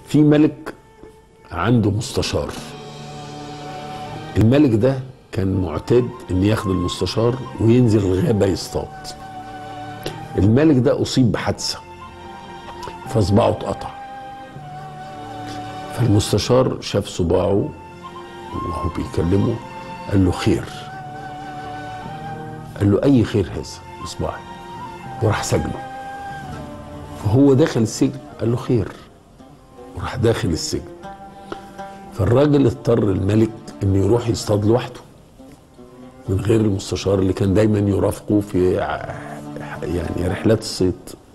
في ملك عنده مستشار الملك ده كان معتاد ان ياخد المستشار وينزل الغابه يصطاد الملك ده اصيب بحادثه فصباعه اتقطع فالمستشار شاف صباعه وهو بيكلمه قال له خير قال له اي خير هذا اصبعي وراح سجنه فهو داخل السجن قال له خير وراح داخل السجن فالراجل اضطر الملك انه يروح يصطاد لوحده من غير المستشار اللي كان دايما يرافقه في ع- يعني رحلات الصيد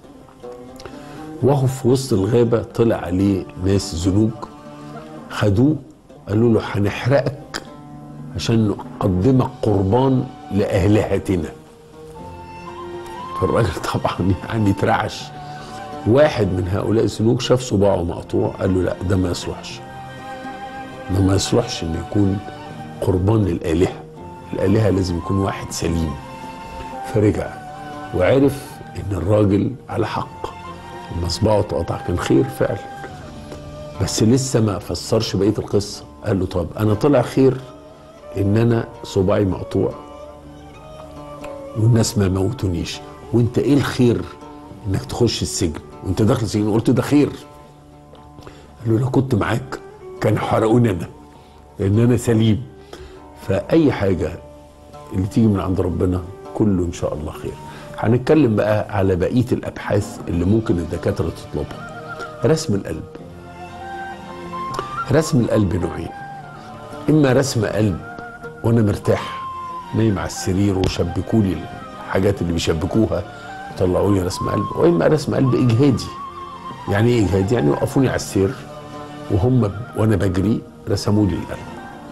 وهو في وسط الغابة طلع عليه ناس زنوج خدوه قالوا له هنحرقك عشان نقدمك قربان لآلهتنا فالراجل طبعا يعني اترعش واحد من هؤلاء الزنوج شاف صباعه مقطوع قال له لا ده ما يصلحش ده ما يصلحش انه يكون قربان للآلهة الآلهة لازم يكون واحد سليم فرجع وعرف ان الراجل على حق لما صباعه اتقطع كان خير فعلا بس لسه ما فسرش بقيه القصه قال له طب انا طلع خير ان انا صباعي مقطوع والناس ما موتونيش وانت ايه الخير انك تخش السجن وانت داخل السجن قلت ده خير قال له لو كنت معاك كانوا حرقوني انا لان انا سليم فاي حاجه اللي تيجي من عند ربنا كله ان شاء الله خير هنتكلم بقى على بقيه الابحاث اللي ممكن الدكاتره تطلبها رسم القلب رسم القلب نوعين اما رسم قلب وانا مرتاح نايم على السرير وشبكوا لي الحاجات اللي بيشبكوها طلعوا لي رسم قلب واما رسم قلب اجهادي يعني ايه اجهادي يعني وقفوني على السير وهم ب- وانا بجري رسموا لي القلب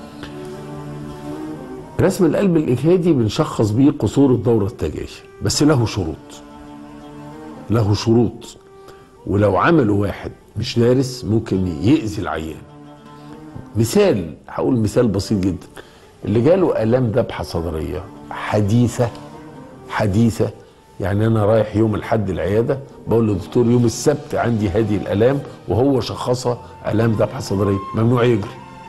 رسم القلب الاجهادي بنشخص بيه قصور الدوره التاجيه بس له شروط له شروط ولو عملوا واحد مش دارس ممكن يأذي العيان مثال هقول مثال بسيط جدا اللي جاله آلام ذبحة صدرية حديثة حديثة يعني أنا رايح يوم الحد العيادة بقول للدكتور يوم السبت عندي هذه الآلام وهو شخصها آلام ذبحة صدرية ممنوع يجري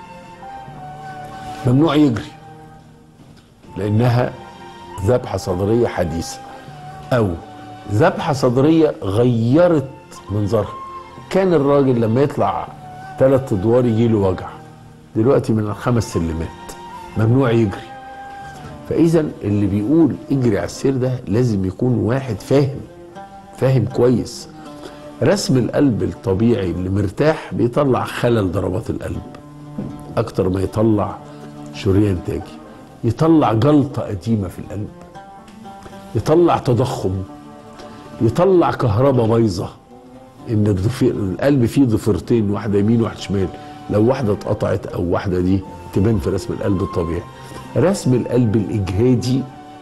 ممنوع يجري لأنها ذبحة صدرية حديثة أو ذبحة صدرية غيرت منظرها كان الراجل لما يطلع ثلاث ادوار يجي له وجع دلوقتي من الخمس سلمات ممنوع يجري فاذا اللي بيقول اجري على السير ده لازم يكون واحد فاهم فاهم كويس رسم القلب الطبيعي اللي مرتاح بيطلع خلل ضربات القلب اكتر ما يطلع شريان تاجي يطلع جلطه قديمه في القلب يطلع تضخم يطلع كهرباء بايظه ان الضفير القلب فيه ضفيرتين واحده يمين واحده شمال لو واحده اتقطعت او واحده دي تبان في رسم القلب الطبيعي رسم القلب الاجهادي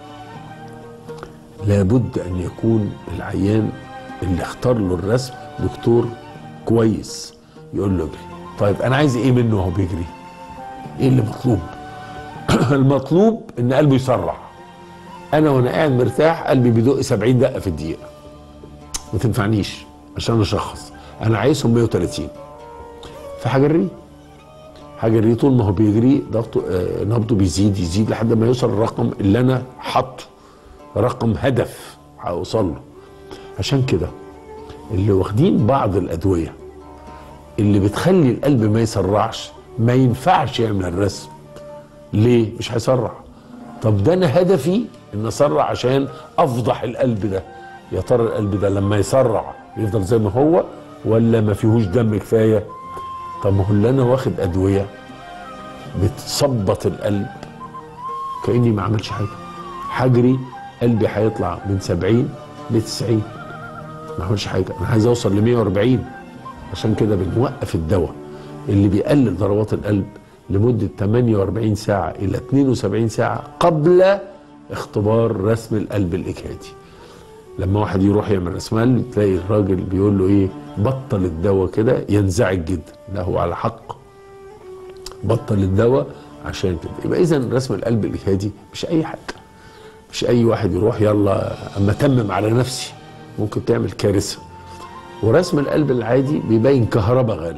لابد ان يكون العيان اللي اختار له الرسم دكتور كويس يقول له اجري طيب انا عايز ايه منه وهو بيجري ايه اللي مطلوب المطلوب ان قلبه يسرع انا وانا قاعد مرتاح قلبي بيدق 70 دقه في الدقيقه ما تنفعنيش عشان اشخص انا عايزهم 130 فهجريه هجريه طول ما هو بيجري ضغطه آه نبضه بيزيد يزيد لحد ما يوصل الرقم اللي انا حاطه رقم هدف هوصل له عشان كده اللي واخدين بعض الادويه اللي بتخلي القلب ما يسرعش ما ينفعش يعمل الرسم ليه مش هيسرع طب ده انا هدفي ان اسرع عشان افضح القلب ده يا ترى القلب ده لما يسرع يفضل زي ما هو ولا ما فيهوش دم كفايه طب ما هو اللي انا واخد ادويه بتثبط القلب كاني ما عملش حاجه هجري قلبي هيطلع من 70 ل 90 ما عملش حاجه انا عايز اوصل ل 140 عشان كده بنوقف الدواء اللي بيقلل ضربات القلب لمده 48 ساعه الى 72 ساعه قبل اختبار رسم القلب الاجهادي لما واحد يروح يعمل رسم قلب تلاقي الراجل بيقول له ايه بطل الدواء كده ينزعج جدا لا هو على حق بطل الدواء عشان كده يبقى اذا رسم القلب الاجهادي مش اي حاجه مش اي واحد يروح يلا اما تمم على نفسي ممكن تعمل كارثه ورسم القلب العادي بيبين كهرباء غالبا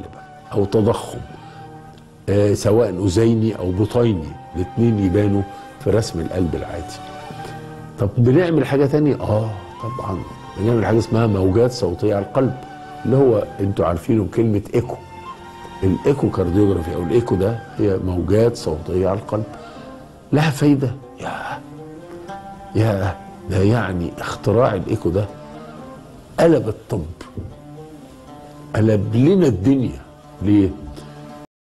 او تضخم آه سواء اذيني او بطيني الاثنين يبانوا في رسم القلب العادي طب بنعمل حاجه تانية اه طبعا بنعمل حاجه اسمها موجات صوتيه على القلب اللي هو انتوا عارفينه بكلمه ايكو الايكو كارديوجرافي او الايكو ده هي موجات صوتيه على القلب لها فايده يا يا ده يعني اختراع الايكو ده قلب الطب قلب لنا الدنيا ليه